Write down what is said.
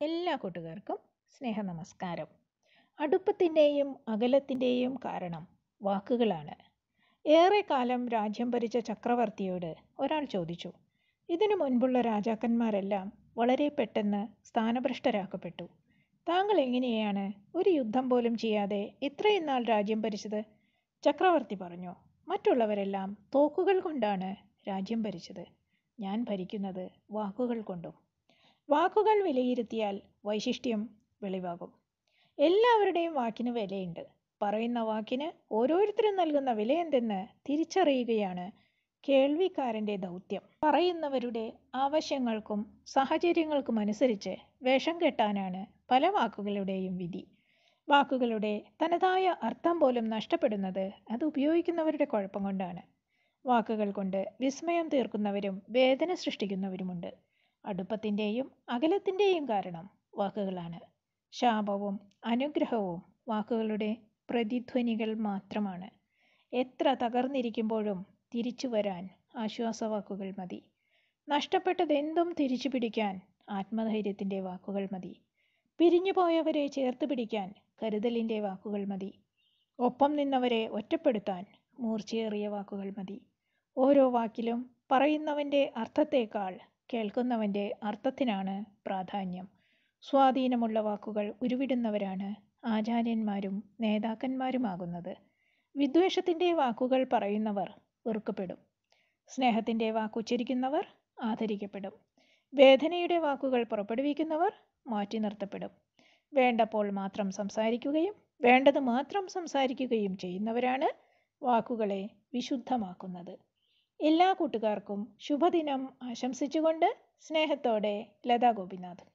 എല്ലാ കൂട്ടുകാർക്കും സ്നേഹനമസ്കാരം അടുപ്പത്തിൻ്റെയും അകലത്തിൻ്റെയും കാരണം വാക്കുകളാണ് ഏറെക്കാലം രാജ്യം ഭരിച്ച ചക്രവർത്തിയോട് ഒരാൾ ചോദിച്ചു ഇതിനു മുൻപുള്ള രാജാക്കന്മാരെല്ലാം വളരെ പെട്ടെന്ന് സ്ഥാനഭ്രഷ്ടരാക്കപ്പെട്ടു താങ്കൾ എങ്ങനെയാണ് ഒരു യുദ്ധം പോലും ചെയ്യാതെ ഇത്രയും നാൾ രാജ്യം ഭരിച്ചത് ചക്രവർത്തി പറഞ്ഞു മറ്റുള്ളവരെല്ലാം തോക്കുകൾ കൊണ്ടാണ് രാജ്യം ഭരിച്ചത് ഞാൻ ഭരിക്കുന്നത് വാക്കുകൾ കൊണ്ടും വാക്കുകൾ വിലയിരുത്തിയാൽ വൈശിഷ്ട്യം വെളിവാകും എല്ലാവരുടെയും വാക്കിന് വിലയുണ്ട് പറയുന്ന വാക്കിന് ഓരോരുത്തരും നൽകുന്ന വില എന്തെന്ന് തിരിച്ചറിയുകയാണ് കേൾവിക്കാരൻ്റെ ദൗത്യം പറയുന്നവരുടെ ആവശ്യങ്ങൾക്കും സാഹചര്യങ്ങൾക്കും അനുസരിച്ച് വേഷം കെട്ടാനാണ് പല വാക്കുകളുടെയും വിധി വാക്കുകളുടെ തനതായ അർത്ഥം പോലും നഷ്ടപ്പെടുന്നത് അത് ഉപയോഗിക്കുന്നവരുടെ കുഴപ്പം കൊണ്ടാണ് വാക്കുകൾ കൊണ്ട് വിസ്മയം തീർക്കുന്നവരും വേദന സൃഷ്ടിക്കുന്നവരുമുണ്ട് അടുപ്പത്തിൻ്റെയും അകലത്തിൻ്റെയും കാരണം വാക്കുകളാണ് ശാപവും അനുഗ്രഹവും വാക്കുകളുടെ പ്രതിധ്വനികൾ മാത്രമാണ് എത്ര തകർന്നിരിക്കുമ്പോഴും തിരിച്ചു വരാൻ ആശ്വാസവാക്കുകൾ മതി നഷ്ടപ്പെട്ടതെന്തും തിരിച്ചു പിടിക്കാൻ ആത്മധൈര്യത്തിൻ്റെ വാക്കുകൾ മതി പിരിഞ്ഞുപോയവരെ ചേർത്ത് പിടിക്കാൻ കരുതലിൻ്റെ വാക്കുകൾ മതി ഒപ്പം നിന്നവരെ ഒറ്റപ്പെടുത്താൻ മൂർച്ചയേറിയ വാക്കുകൾ മതി ഓരോ വാക്കിലും പറയുന്നവൻ്റെ അർത്ഥത്തേക്കാൾ കേൾക്കുന്നവൻ്റെ അർത്ഥത്തിനാണ് പ്രാധാന്യം സ്വാധീനമുള്ള വാക്കുകൾ ഉരുവിടുന്നവരാണ് ആചാര്യന്മാരും നേതാക്കന്മാരുമാകുന്നത് വിദ്വേഷത്തിൻ്റെ വാക്കുകൾ പറയുന്നവർ വെറുക്കപ്പെടും സ്നേഹത്തിൻ്റെ വാക്കുച്ചരിക്കുന്നവർ ആദരിക്കപ്പെടും വേദനയുടെ വാക്കുകൾ പുറപ്പെടുവിക്കുന്നവർ മാറ്റി നിർത്തപ്പെടും വേണ്ടപ്പോൾ മാത്രം സംസാരിക്കുകയും വേണ്ടത് മാത്രം സംസാരിക്കുകയും ചെയ്യുന്നവരാണ് വാക്കുകളെ വിശുദ്ധമാക്കുന്നത് എല്ലാ കൂട്ടുകാർക്കും ശുഭദിനം ആശംസിച്ചുകൊണ്ട് സ്നേഹത്തോടെ ലതാ ഗോപിനാഥ്